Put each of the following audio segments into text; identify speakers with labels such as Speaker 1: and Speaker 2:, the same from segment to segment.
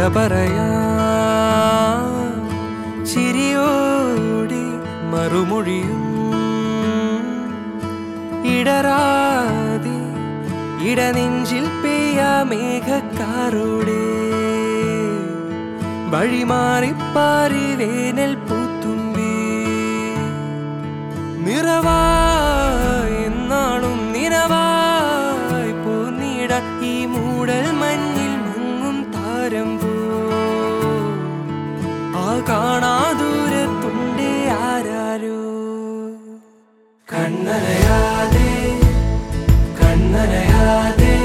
Speaker 1: പറയാ ചിരിയോടി മറുമൊഴിയും ഇടറാതെ ഇടനെഞ്ചിൽ പെയ്യാ മേഘക്കാരോടെ വഴിമാറിപ്പാറി വേനൽ പൂത്തുമ്പി നിറവായി എന്നാളും നിറവായി പോന്നിട ഈ മൂടൽ മഞ്ഞിൽ മങ്ങും താരം പോ ആ കാണാ ദൂരത്തുണ്ടേ ആരാരോ കണ്ണനയാതെ കണ്ണനയാതെ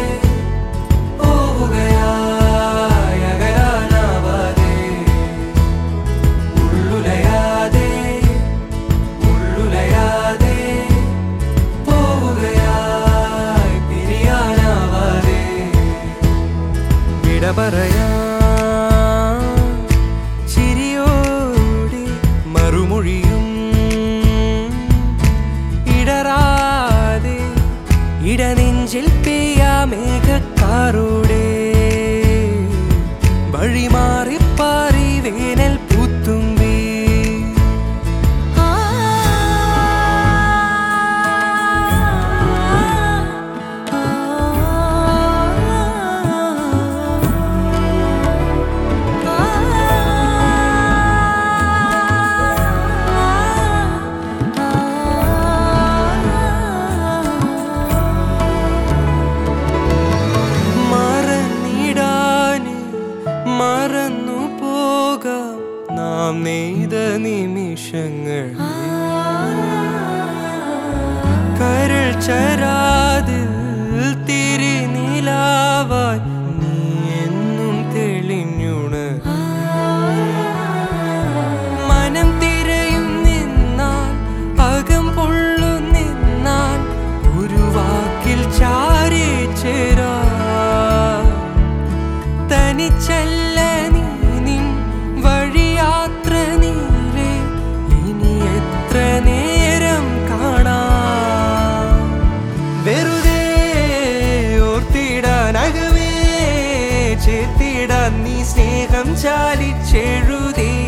Speaker 1: പോവുകയായി അകലാനാവാതെ ഉള്ളുലയാതെ ഉള്ളുലയാതെ പോവുകയായി പിരിയാനാവാതെ വിട പറയാ ചിരിയോടെ മറുമൊഴിയും ഇടറാതെ ഇടനെഞ്ചിൽ പെയ്യാ മേഘക്കാരോടെ വഴിമാറിപ്പാറി വേനൽ പൂത്തുമ്പി മറന്നിടാന് മറന്നു പോകാം നാം നെയ്ത നിമിഷങ്ങൾ കരൾ ചരാതിൽ തിരിനിലാവാൻ നീ എന്നും തെളിഞ്ഞുണ മനം തിരയും നിന്നാൽ അകം പൊള്ളു നിന്നാൽ ഒരു വാക്കിൽ ചാരി ചേരാ തനിച്ചല്ല നീ നിൻ വഴിയാത്ര നീരെ ഇനി എത്ര നേരം കാണാം വെറുതെ ഓർത്തിടാനകവേ ചേർത്തിടാൻ നീ സ്നേഹം ചാലിച്ചെഴുതി